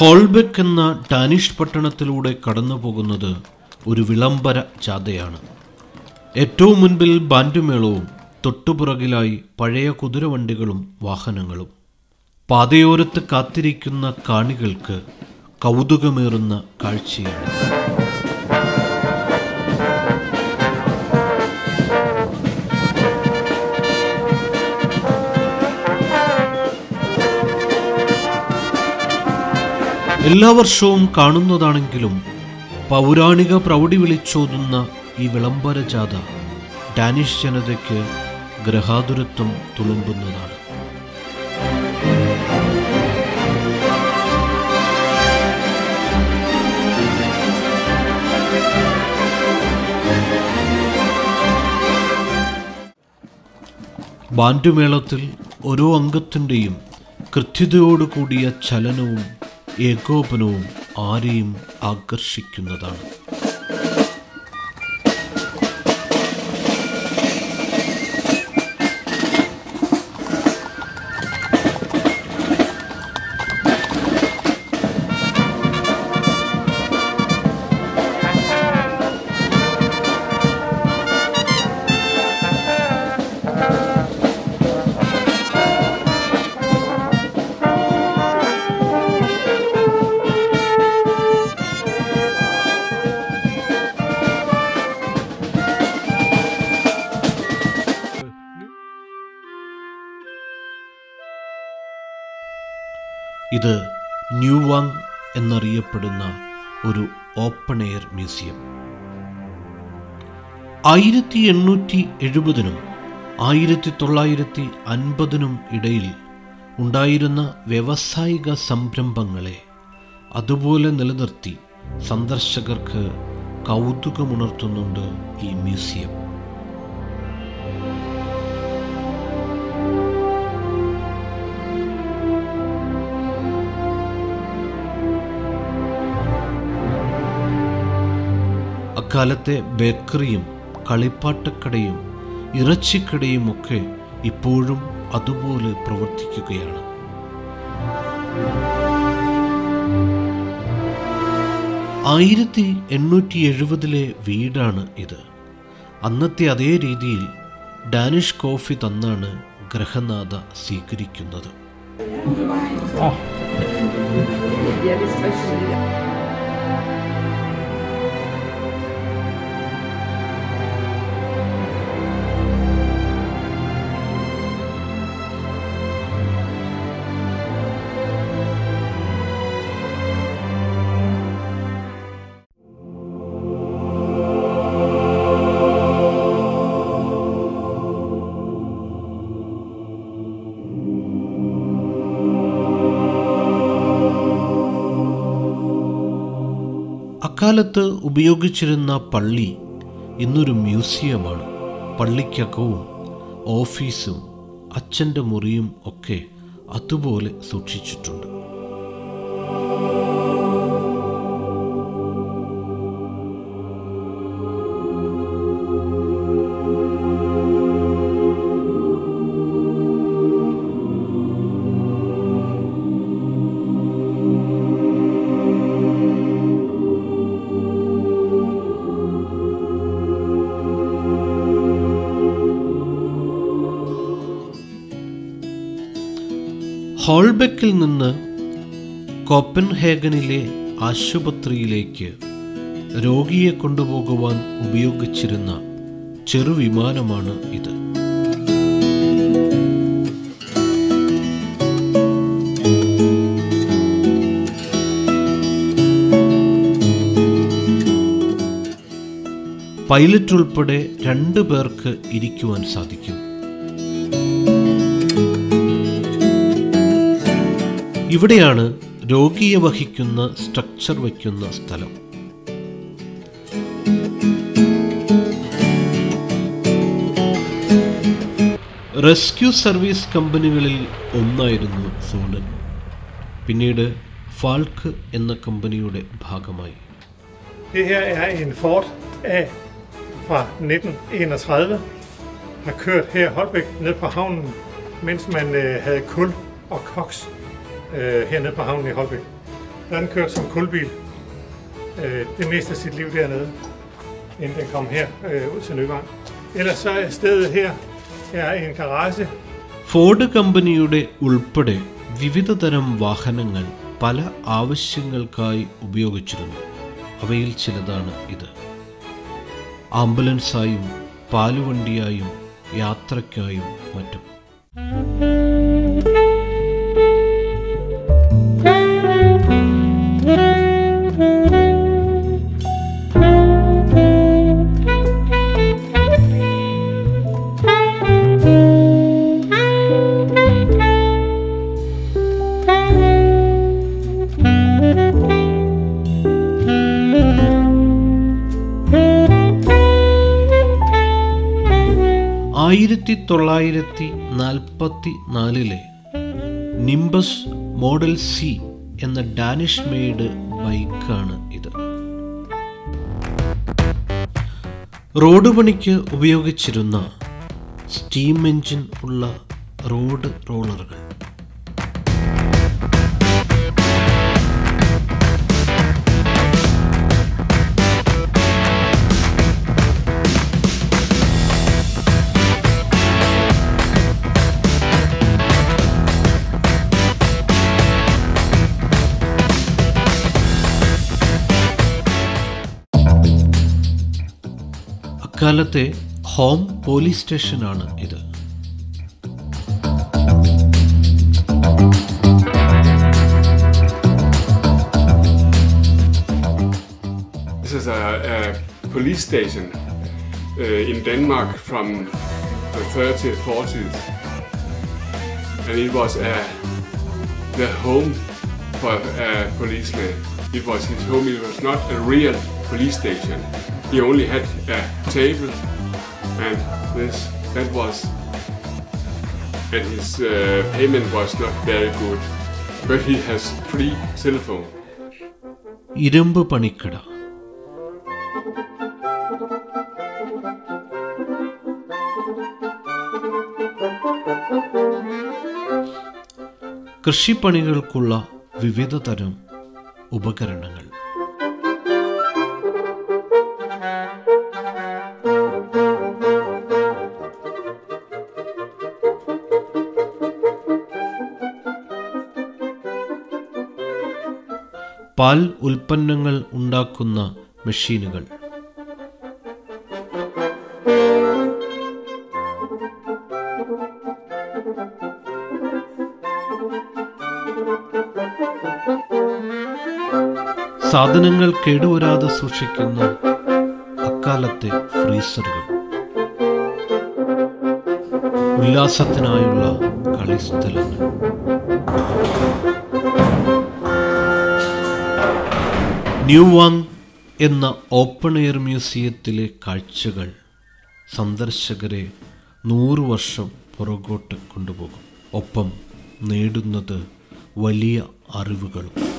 ഹോൾബെക്ക് എന്ന ഡാനിഷ് പട്ടണത്തിലൂടെ കടന്നു പോകുന്നത് ഒരു വിളംബര ജാഥയാണ് ഏറ്റവും മുൻപിൽ ബാൻഡുമേളവും തൊട്ടുപുറകിലായി പഴയ കുതിരവണ്ടികളും വാഹനങ്ങളും പാതയോരത്ത് കാത്തിരിക്കുന്ന കാണികൾക്ക് കൗതുകമേറുന്ന കാഴ്ചയാണ് എല്ലാ വർഷവും കാണുന്നതാണെങ്കിലും പൗരാണിക പ്രൗഢി വിളിച്ചോതുന്ന ഈ വിളംബര ജാഥ ഡാനിഷ് ജനതയ്ക്ക് ഗ്രഹാതുരത്വം തുളുമ്പുന്നതാണ് ബാൻഡുമേളത്തിൽ ഓരോ അംഗത്തിൻ്റെയും കൃത്യതയോടുകൂടിയ ചലനവും ഏകോപനവും ആരെയും ആകർഷിക്കുന്നതാണ് ഇത് ന്യൂവാങ് എന്നറിയപ്പെടുന്ന ഒരു ഓപ്പൺ എയർ മ്യൂസിയം ആയിരത്തി എണ്ണൂറ്റി എഴുപതിനും ആയിരത്തി തൊള്ളായിരത്തി അൻപതിനും ഇടയിൽ ഉണ്ടായിരുന്ന വ്യവസായിക സംരംഭങ്ങളെ അതുപോലെ നിലനിർത്തി സന്ദർശകർക്ക് കൗതുകമുണർത്തുന്നുണ്ട് ഈ മ്യൂസിയം അക്കാലത്തെ ബേക്കറിയും കളിപ്പാട്ടക്കടയും ഇറച്ചിക്കടയും ഒക്കെ ഇപ്പോഴും അതുപോലെ പ്രവർത്തിക്കുകയാണ് ആയിരത്തി എണ്ണൂറ്റി എഴുപതിലെ വീടാണ് ഇത് അന്നത്തെ അതേ രീതിയിൽ ഡാനിഷ് കോഫി തന്നാണ് ഗ്രഹനാഥ സ്വീകരിക്കുന്നത് Ja, det er stressende. അക്കാലത്ത് ഉപയോഗിച്ചിരുന്ന പള്ളി ഇന്നൊരു മ്യൂസിയമാണ് പള്ളിക്കകവും ഓഫീസും അച്ഛൻ്റെ മുറിയും ഒക്കെ അതുപോലെ സൂക്ഷിച്ചിട്ടുണ്ട് ഹോൾബെക്കിൽ നിന്ന് കോപ്പൻഹേഗനിലെ ആശുപത്രിയിലേക്ക് രോഗിയെ കൊണ്ടുപോകുവാൻ ഉപയോഗിച്ചിരുന്ന ചെറുവിമാനമാണ് ഇത് പൈലറ്റ് ഉൾപ്പെടെ രണ്ടു പേർക്ക് ഇരിക്കുവാൻ സാധിക്കും ഇവിടെയാണ് രോഗിയെ വഹിക്കുന്ന സ്ട്രക്ചർ വയ്ക്കുന്ന സ്ഥലം റെസ്ക്യൂ സർവീസ് കമ്പനികളിൽ ഒന്നായിരുന്നു സോണൻ പിന്നീട് ഫാൾക്ക് എന്ന കമ്പനിയുടെ ഭാഗമായി Det her er en Ford A fra 1931. Har kørt her i Holbæk ned på havnen, mens man øh, havde kul og koks øh, hernede på havnen i Holbæk. den kørte som kulbil øh, det meste af sit liv dernede, inden den kom her øh, ud til Nyvang. Ellers så er stedet her er en garage, Ford കമ്പനിയുടെ ഉൾപ്പെടെ വിവിധ തരം വാഹനങ്ങൾ പല ആവശ്യങ്ങൾക്കായി ഉപയോഗിച്ചിരുന്നു അവയിൽ ചിലതാണ് ഇത് ആംബുലൻസായും പാലുവണ്ടിയായും യാത്രയ്ക്കായും മറ്റും ആയിരത്തി തൊള്ളായിരത്തി നാൽപ്പത്തി നാലിലെ നിംബസ് മോഡൽ സി എന്ന ഡാനിഷ് മെയ്ഡ് ബൈക്കാണ് ഇത് റോഡ് പണിക്ക് ഉപയോഗിച്ചിരുന്ന സ്റ്റീം എഞ്ചിൻ ഉള്ള റോഡ് റോളറുകൾ അക്കാലത്തെ ഹോം പോലീസ് സ്റ്റേഷനാണ് ഇത് This is a, a police station uh, in Denmark from the 30s, 40s. And it was uh, the home for a policeman. It was his home, it was not a real police station. He only had a table and this, that was, and his uh, payment was not very good. But he has free telephone. ഇരുമ്പ് പണിക്കട കൃഷിപ്പണികൾക്കുള്ള വിവിധ തരം ഉപകരണങ്ങൾ പാൽ ഉൽപ്പന്നങ്ങൾ ഉണ്ടാക്കുന്ന മെഷീനുകൾ സാധനങ്ങൾ കേടുവരാതെ സൂക്ഷിക്കുന്ന അക്കാലത്തെ ഫ്രീസറുകൾ ഉല്ലാസത്തിനായുള്ള കളിസ്ഥലങ്ങൾ ന്യൂ വാങ് എന്ന ഓപ്പൺ എയർ മ്യൂസിയത്തിലെ കാഴ്ചകൾ സന്ദർശകരെ നൂറ് വർഷം പുറകോട്ട് കൊണ്ടുപോകും ഒപ്പം നേടുന്നത് വലിയ അറിവുകളും